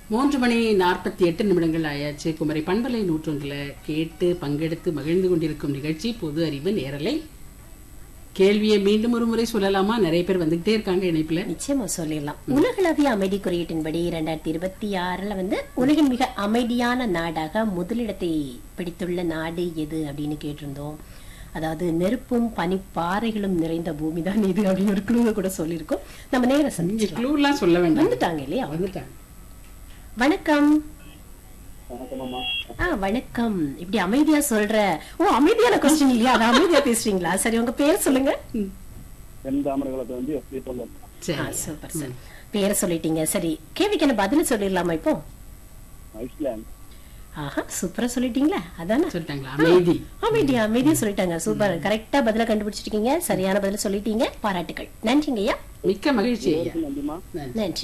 மூன்று மணி நாற்பத்தி எட்டு நிமிடங்கள் ஆயாச்சு குமரி பண்பலை நூற்றொன்றுல கேட்டு பங்கெடுத்து மகிழ்ந்து கொண்டிருக்கும் நிகழ்ச்சி பொது அறிவு நேரலை கேள்வியை மீண்டும் ஒரு முறை சொல்லலாமா நிறைய பேர் வந்துகிட்டே இருக்காங்க இணைப்புல நிச்சயமா சொல்லிடலாம் உலகளவிய அமைதி குறியீட்டின்படி இரண்டாயிரத்தி இருபத்தி ஆறுல வந்து உலகின் மிக அமைதியான நாடாக முதலிடத்தை பிடித்துள்ள நாடு எது அப்படின்னு கேட்டிருந்தோம் அதாவது நெருப்பும் பனிப்பாறைகளும் நிறைந்த பூமி தான் இது அப்படின்னு ஒரு குழுவை கூட சொல்லியிருக்கோம் நம்ம நேர நீங்க சந்திச்சு க்ளூ எல்லாம் சொல்ல வேண்டாம் வந்துட்டாங்க இல்லையா வந்துட்டாங்க வணக்கம் வணக்கம் அம்மா ஆ வணக்கம் இப்படி அமைதியா சொல்ற ஓ அமைதியான கொஸ்டின் இல்லையா அது அமைதியா பேசுறீங்களா சரி உங்க பேர் சொல்லுங்க என் தாமரகுலத்தை வந்து எப்படி சொல்லுங்க ஆ, சரி சூப்பர் சார் பேரை சொல்லிட்டீங்க சரி கேள்விக்கு என்ன பதில் சொல்லிடலாமா இப்போ ஐஸ்லாந்து ஆஹா சூப்பரா சொல்லிட்டீங்களா அதானே சொல்லிட்டாங்களா அமைதி அமைதியா அமைதியா சொல்லிட்டாங்க சூப்பர் கரெக்டா பதில கண்டுபிடிச்சிருக்கீங்க சரியான பதில சொல்லிட்டீங்க பாராட்டுகள் நன்றிங்க ஐயா மிக்க மகிழ்ச்சி ஐயா நன்றிமா நன்றி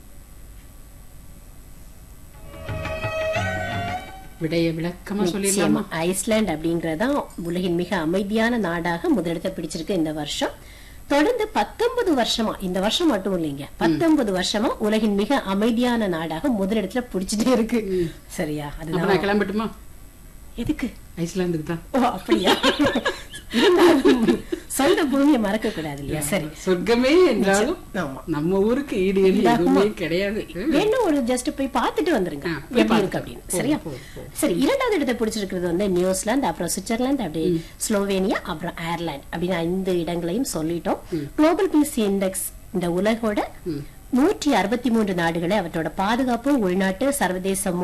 விடைய விளக்கமா நிச்சயமா சொல்லிடலாமா ஐஸ்லாந்து அப்படிங்கறதான் உலகின் மிக அமைதியான நாடாக முதலிடத்தை பிடிச்சிருக்கு இந்த வருஷம் தொடர்ந்து பத்தொன்பது வருஷமா இந்த வருஷம் மட்டும் இல்லைங்க பத்தொன்பது வருஷமா உலகின் மிக அமைதியான நாடாக முதலிடத்துல பிடிச்சிட்டே இருக்கு சரியா அப்ப அதுதான் நான் கிளம்பட்டுமா எதுக்கு ஐஸ்லாந்துக்கு தான் ஓ அப்படியா இருந்தாலும் சொந்த பூமியை மறக்க கூடாது இல்லையா சரி சொர்க்கமே என்றாலும் ஆமா நம்ம ஊருக்கு ஈடு எலி எதுவுமே கிடையாது வேணும் ஒரு ஜஸ்ட் போய் பார்த்துட்டு வந்துருங்க ஆ, போய் எப்படி இருக்கு பார்த்துட்டு. அப்படின்னு போ, சரியா போ, போ. சரி இரண்டாவது இடத்தை பிடிச்சிருக்கிறது வந்து நியூசிலாந்து அப்புறம் சுவிட்சர்லாந்து அப்படி ஸ்லோவேனியா அப்புறம் அயர்லாந்து அப்படின்னு ஐந்து இடங்களையும் சொல்லிட்டோம் குளோபல் பீஸ் இண்டெக்ஸ் இந்த உலகோட நூற்றி அறுபத்தி மூன்று நாடுகளை அவற்றோட பாதுகாப்பு உள்நாட்டு சர்வதேச